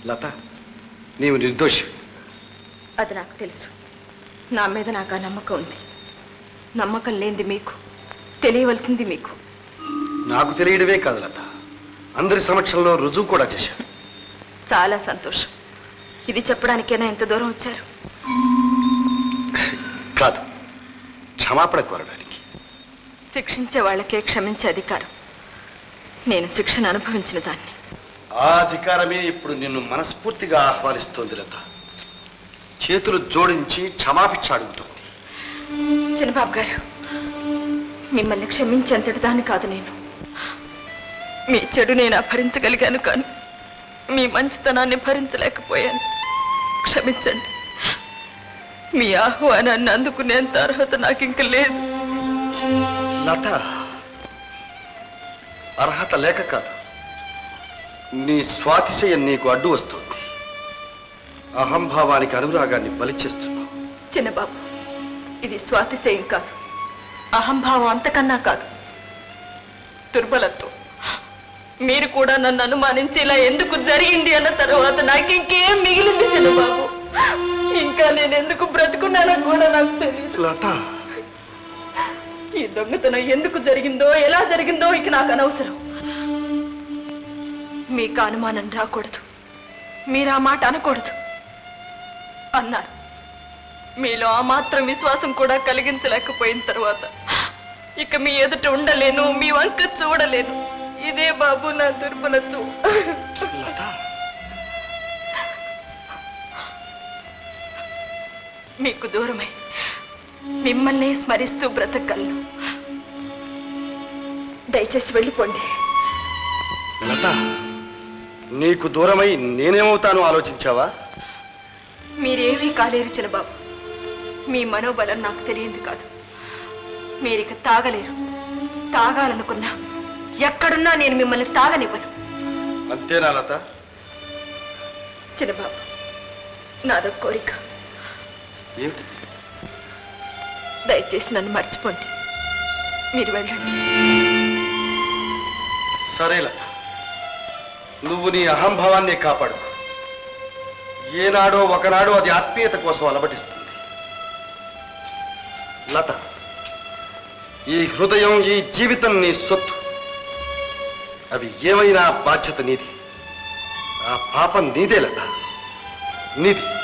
లత నీవు నిర్దోషి అది నాకు తెలుసు నా మీద నాకు ఆ నమ్మకం ఉంది నమ్మకం లేనిది మీకు తెలియవలసింది మీకు నాకు తెలియడమే కాదు లత అందరి సమక్షంలో రుజువు కూడా చేశాను చాలా సంతోషం ఇది చెప్పడానికైనా ఎంత దూరం వచ్చారు కాదు క్షమాపణ కోరడానికి శిక్షించే వాళ్ళకే క్షమించే అధికారం నేను శిక్షను అనుభవించిన దాన్ని ఆ అధికారమే ఇప్పుడు నిన్ను మనస్ఫూర్తిగా ఆహ్వానిస్తోంది లత చేతులు జోడించి క్షమాపిచ్చ అడుగుతోంది చిన్నబాబు గారు మిమ్మల్ని క్షమించేంతటి దాన్ని కాదు నేను మీ చెడు నేను భరించగలిగాను కానీ మీ మంచితనాన్ని భరించలేకపోయాను క్షమించండి మీ ఆహ్వానాన్ని అందుకునేంత అర్హత నాకు ఇంక లేదు లత అర్హత లేక కాదు నీ స్వాతిశయం నీకు అడ్డు వస్తుంది అహంభావానికి అనురాగాన్ని బలిచేస్తున్నావు చిన్నబాబు ఇది స్వాతిశయం కాదు అహంభావం అంతకన్నా కాదు దుర్బలత్వం మీరు కూడా నన్ను అనుమానించి ఇలా ఎందుకు జరిగింది అన్న తర్వాత నాకు ఇంకేం మిగిలింది చిన్నబాబు ఇంకా నేను ఎందుకు బ్రతుకున్నానో కూడా నాకు తెలియదు లత ఈ దొంగతనం ఎందుకు జరిగిందో ఎలా జరిగిందో ఇక నాకు అనవసరం మీకు అనుమానం రాకూడదు మీరు ఆ మాట అనకూడదు అన్నారు మీలో ఆ మాత్రం విశ్వాసం కూడా కలిగించలేకపోయిన తర్వాత ఇక మీ ఎదుట ఉండలేను మీ వంక చూడలేను ఇదే బాబు నా దుర్బలత్వం లత మీకు దూరమై మిమ్మల్ని స్మరిస్తూ బ్రతకగలను దయచేసి వెళ్ళిపోండి లత నీకు దూరమై నేనేమవుతానో ఆలోచించావా మీరేమీ కాలేరు చిన్నబాబు మీ మనోబలం నాకు తెలియంది కాదు మీరిక తాగలేరు తాగాలనుకున్నా ఎక్కడున్నా నేను మిమ్మల్ని తాగనివ్వను అంతేనా లత చిన్నబాబు నాదో కోరిక ఏమిటి దయచేసి నన్ను మర్చిపోండి మీరు వెళ్ళండి సరే లత నువ్వు నీ అహంభావాన్ని కాపాడుకో ఏనాడో ఒకనాడో అది ఆత్మీయత కోసం అలవటిస్తుంది లత ఈ హృదయం ఈ జీవితం నీ సొత్తు అవి ఏమైనా బాధ్యత నీది ఆ పాపం నీదే లత నీది